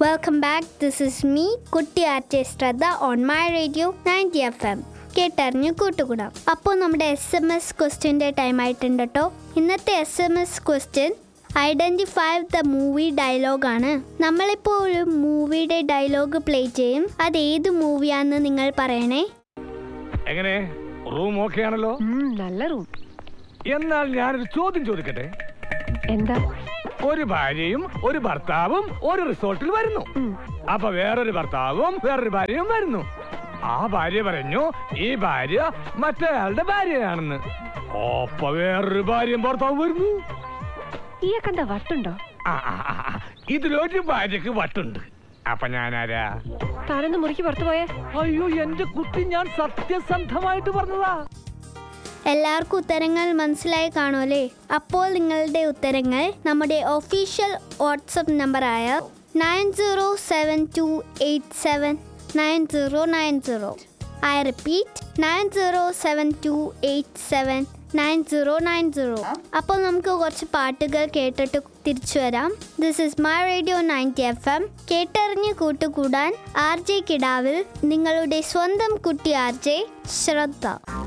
Welcome back this is me കുട്ടി artist Shraddha on my radio ninety F M കേട്ടറിഞ്ഞു കൂട്ടുകൂടാം അപ്പോൾ നമ്മുടെ എസ് എം എസ് ക്വസ്റ്റ്യൻ്റെ ടൈം ആയിട്ടുണ്ട് കേട്ടോ ഇന്നത്തെ S M S question identify the movie ഡയലോഗാണ് നമ്മളിപ്പോൾ ഒരു മൂവിയുടെ ഡയലോഗ് പ്ലേ ചെയ്യും അത് ഏത് മൂവിയാണെന്ന് നിങ്ങൾ പറയണേ എങ്ങനെ റൂം ഓക്കെ ആണല്ലോ ഉം, നല്ല റൂം എന്നാൽ ഞാനൊരു ചോദ്യം ചോദിക്കട്ടെ എന്താ ഒരു ഭാര്യയും ഒരു ഭർത്താവും ഒരു റിസോർട്ടിൽ വരുന്നു ഉം. അപ്പൊ വേറൊരു ഭർത്താവും വേറൊരു ഭാര്യയും വരുന്നു ആ ഭാര്യ പറഞ്ഞു ഈ ഭാര്യ മറ്റേയാളുടെ ഭാര്യയാണെന്ന് ഒപ്പ വേറൊരു ഭാര്യയും ഭർത്താവും വരുന്നു ഈയക്കെന്താ വട്ടുണ്ടോ ആ, ആ, ആ, ആ. ഇതിലൊരു ഭാര്യക്ക് വട്ടുണ്ട് അപ്പൊ ഞാനാരാ താനൊന്ന് മുറിക്ക് പുറത്തു പോയേ അയ്യോ എന്റെ കുട്ടി ഞാൻ സത്യസന്ധമായിട്ട് പറഞ്ഞതാ എല്ലാവർക്കും ഉത്തരങ്ങൾ മനസ്സിലായി കാണുമല്ലേ അപ്പോൾ നിങ്ങളുടെ ഉത്തരങ്ങൾ നമ്മുടെ ഒഫീഷ്യൽ വാട്സപ്പ് നമ്പറായ nine zero seven two eight seven nine zero nine zero I repeat nine zero seven two eight seven nine zero nine zero അപ്പോൾ നമുക്ക് കുറച്ച് പാട്ടുകൾ കേട്ടിട്ട് തിരിച്ചു വരാം this is my radio ninety F M കേട്ടറിഞ്ഞ് കൂട്ടുകൂടാൻ ആർ ജെ കിടാവിൽ നിങ്ങളുടെ സ്വന്തം കുട്ടി ആർ ജെ ശ്രദ്ധ